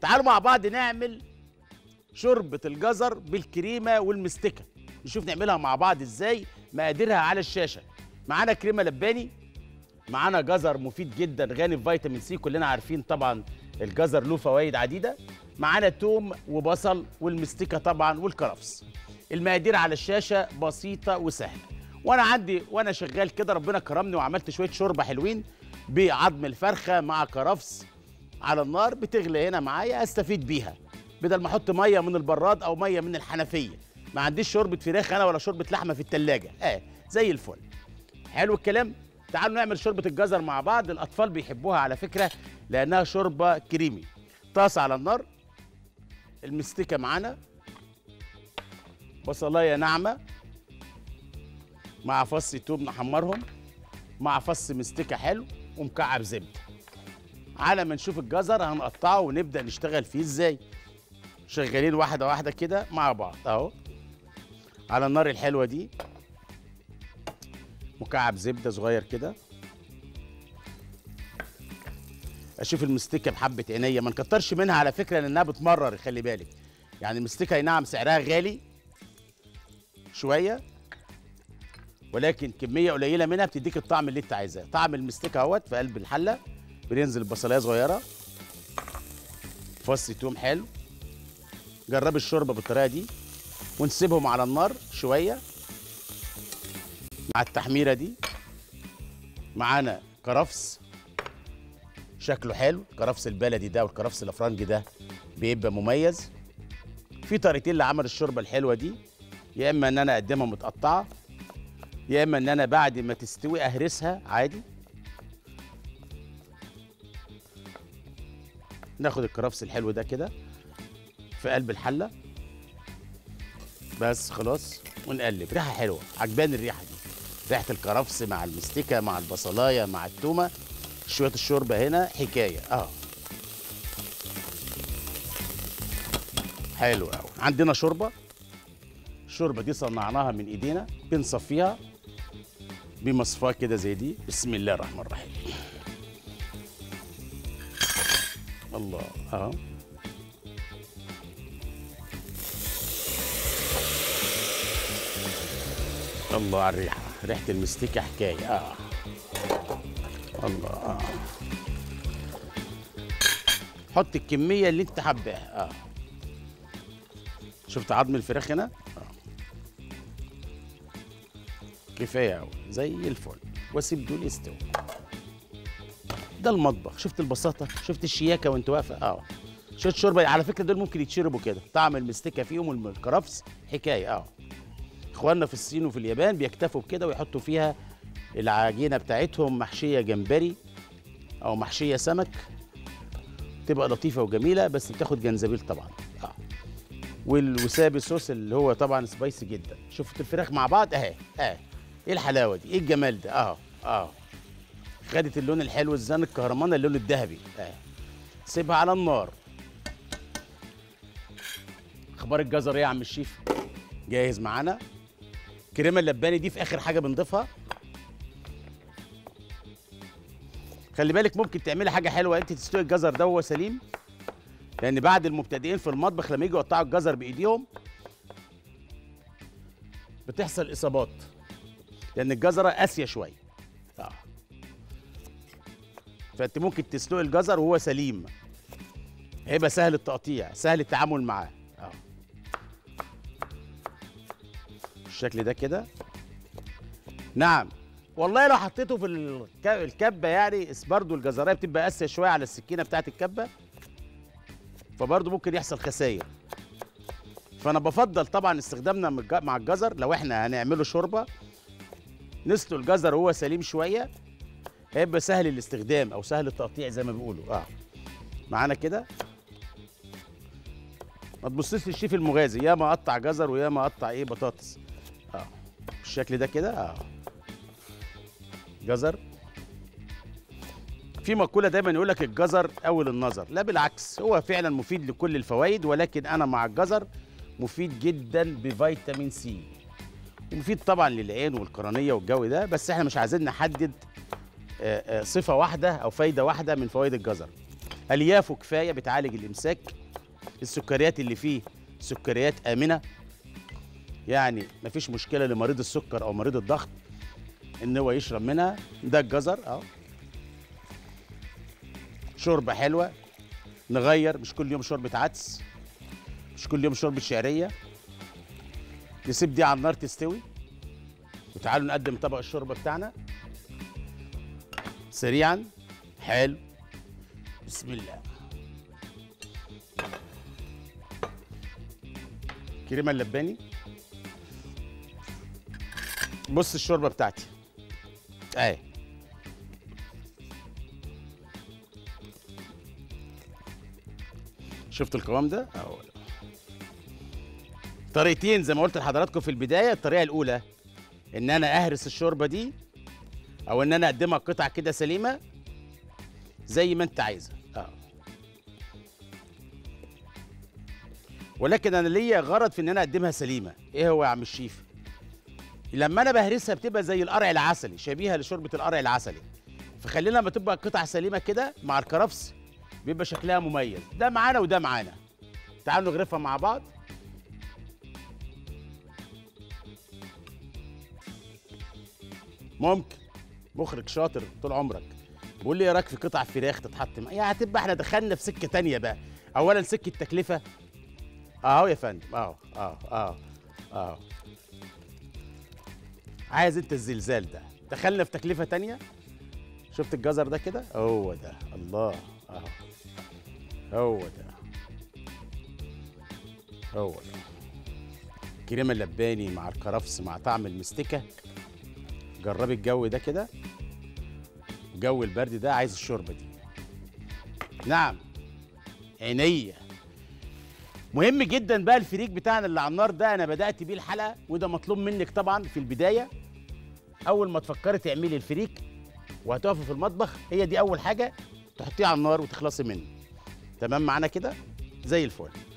تعالوا مع بعض نعمل شوربه الجزر بالكريمه والمستكه نشوف نعملها مع بعض ازاي مقاديرها على الشاشه معانا كريمه لباني معانا جزر مفيد جدا غني بفيتامين سي كلنا عارفين طبعا الجزر له فوائد عديده معانا توم وبصل والمستكه طبعا والكرفس المقادير على الشاشه بسيطه وسهله وانا عندي وانا شغال كده ربنا كرمني وعملت شويه شوربه حلوين بعظم الفرخه مع كرفس على النار بتغلي هنا معايا استفيد بيها بدل ما احط ميه من البراد او ميه من الحنفيه ما عنديش شوربه فراخ انا ولا شوربه لحمه في التلاجة اه زي الفل حلو الكلام تعالوا نعمل شوربه الجزر مع بعض الاطفال بيحبوها على فكره لانها شوربه كريمي طاسه على النار المستكه معانا بصلايه ناعمه مع فص توم نحمرهم مع فص مستكه حلو ومكعب زبده على ما نشوف الجزر هنقطعه ونبدا نشتغل فيه ازاي شغالين واحده واحده كده مع بعض اهو على النار الحلوه دي مكعب زبده صغير كده اشوف المستكه بحبه عينيا ما نكترش منها على فكره لانها بتمرر خلي بالك يعني المستكه أي نعم سعرها غالي شويه ولكن كميه قليله منها بتديك الطعم اللي انت عايزاه طعم المستكه اهوت في قلب الحله بننزل البصلايه صغيره فص توم حلو جرب الشوربه بالطريقه دي ونسيبهم على النار شويه مع التحميره دي معانا كرفس شكله حلو الكرفس البلدي ده والكرفس الافرنجي ده بيبقى مميز في طريقتين لعمل الشوربه الحلوه دي يا اما ان انا اقدمها متقطعه يا اما ان انا بعد ما تستوي اهرسها عادي ناخد الكرفس الحلو ده كده في قلب الحله بس خلاص ونقلب ريحه حلوه عجباني الريحه دي ريحه الكرفس مع المستكه مع البصلايه مع التومه شويه الشوربه هنا حكايه اه حلو قوي عندنا شوربه الشوربه دي صنعناها من ايدينا بنصفيها بمصفاه كده زي دي بسم الله الرحمن الرحيم الله اه الله على الريحه ريحه المستكه حكايه اه الله اه حط الكميه اللي انت حباها اه شفت عظم الفراخ هنا اه كفايه قوي زي الفل واسيب دول يستووا ده المطبخ شفت البساطه شفت الشياكه وانت واقفه اه شويه شوربه على فكره دول ممكن يتشربوا كده طعم المستكه فيهم والكرفس حكايه اه اخواننا في الصين وفي اليابان بيكتفوا بكده ويحطوا فيها العجينه بتاعتهم محشيه جمبري او محشيه سمك تبقى لطيفه وجميله بس بتاخد جنزبيل طبعا اه والوسابي صوص اللي هو طبعا سبايسي جدا شفت الفراخ مع بعض اهي اهي ايه الحلاوه دي ايه الجمال ده اه اه خدت اللون الحلو الزان الكهرمانه اللون الذهبي اهي سيبها على النار اخبار الجزر ايه يا عم الشيف جاهز معانا كريمه اللباني دي في اخر حاجه بنضيفها خلي بالك ممكن تعملي حاجه حلوه انت تستوي الجزر ده وهو سليم لان بعد المبتدئين في المطبخ لما يجوا يقطعوا الجزر بايديهم بتحصل اصابات لان الجزره قاسيه شويه اه فانت ممكن تسلقي الجزر وهو سليم هيبقى سهل التقطيع سهل التعامل معاه اه بالشكل ده كده نعم والله لو حطيته في الك- الكبه يعني برضه الجزرايه بتبقى قاسيه شويه على السكينه بتاعت الكبه فبرضه ممكن يحصل خسائر فانا بفضل طبعا استخدامنا من الج- مع الجزر لو احنا هنعمله شوربه نسلق الجزر وهو سليم شويه هيبقى سهل الاستخدام او سهل التقطيع زي ما بيقولوا اه معانا كده ما تبصيش للشيف المغازي يا ما اقطع جزر ويا ما اقطع ايه بطاطس اه بالشكل ده كده اه جزر في مقوله دايما يقول لك الجزر اول النظر لا بالعكس هو فعلا مفيد لكل الفوائد ولكن انا مع الجزر مفيد جدا بفيتامين سي ومفيد طبعا للعين والقرنيه والجو ده بس احنا مش عايزين نحدد آه، آه، صفه واحده او فايده واحده من فوائد الجزر اليافه كفايه بتعالج الامساك السكريات اللي فيه سكريات امنه يعني مفيش مشكله لمريض السكر او مريض الضغط ان هو يشرب منها ده الجزر اهو شوربه حلوه نغير مش كل يوم شوربه عدس مش كل يوم شوربه شعريه نسيب دي على النار تستوي وتعالوا نقدم طبق الشوربه بتاعنا سريعا حلو بسم الله كريمه اللباني بص الشوربه بتاعتي اهي شفت القوام ده اهو طريقتين زي ما قلت لحضراتكم في البدايه الطريقه الاولى ان انا اهرس الشوربه دي او ان انا اقدمها قطع كده سليمه زي ما انت عايزها اه ولكن انا ليا غرض في ان انا اقدمها سليمه ايه هو يا عم الشيف لما انا بهرسها بتبقى زي القرع العسلي شبيهه لشوربه القرع العسلي فخلينا لما تبقى قطع سليمه كده مع الكرفس بيبقى شكلها مميز ده معانا وده معانا تعالوا نغرفها مع بعض ممكن مخرج شاطر طول عمرك بيقول لي ايه رايك في قطع فراخ تتحط مع يعني هتبقى احنا دخلنا في سكه تانية بقى اولا سكه تكلفه اهو يا فندم اهو اهو اهو اهو عايز انت الزلزال ده دخلنا في تكلفه تانية شفت الجزر ده كده هو ده الله اهو هو ده هو ده كريمه اللباني مع الكرفس مع طعم المستكه جربي الجو ده كده جو البرد ده عايز الشوربه دي نعم عينيا مهم جدا بقى الفريك بتاعنا اللي على النار ده انا بدات بيه الحلقه وده مطلوب منك طبعا في البدايه اول ما تفكري تعملي الفريك وهتقفي في المطبخ هي دي اول حاجه تحطيه على النار وتخلصي منه تمام معانا كده زي الفل